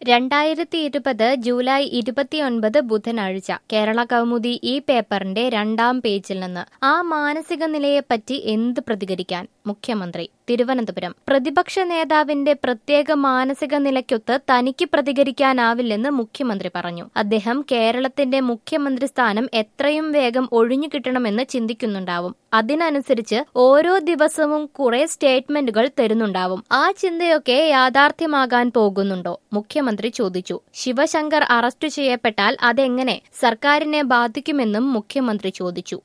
രണ്ടായിരത്തി ഇരുപത് ജൂലൈ ഇരുപത്തിയൊൻപത് ബുധനാഴ്ച കേരള കൗമുദി ഈ പേപ്പറിന്റെ രണ്ടാം പേജിൽ നിന്ന് ആ മാനസിക നിലയെപ്പറ്റി എന്ത് പ്രതികരിക്കാൻ മുഖ്യമന്ത്രി തിരുവനന്തപുരം പ്രതിപക്ഷ നേതാവിന്റെ പ്രത്യേക മാനസിക നിലയ്ക്കൊത്ത് തനിക്ക് പ്രതികരിക്കാനാവില്ലെന്ന് മുഖ്യമന്ത്രി പറഞ്ഞു അദ്ദേഹം കേരളത്തിന്റെ മുഖ്യമന്ത്രി സ്ഥാനം എത്രയും വേഗം ഒഴിഞ്ഞു കിട്ടണമെന്ന് ചിന്തിക്കുന്നുണ്ടാവും അതിനനുസരിച്ച് ഓരോ ദിവസവും കുറെ സ്റ്റേറ്റ്മെന്റുകൾ തരുന്നുണ്ടാവും ആ ചിന്തയൊക്കെ യാഥാർത്ഥ്യമാകാൻ പോകുന്നുണ്ടോ മുഖ്യമന്ത്രി ചോദിച്ചു ശിവശങ്കർ അറസ്റ്റ് ചെയ്യപ്പെട്ടാൽ അതെങ്ങനെ സർക്കാരിനെ ബാധിക്കുമെന്നും മുഖ്യമന്ത്രി ചോദിച്ചു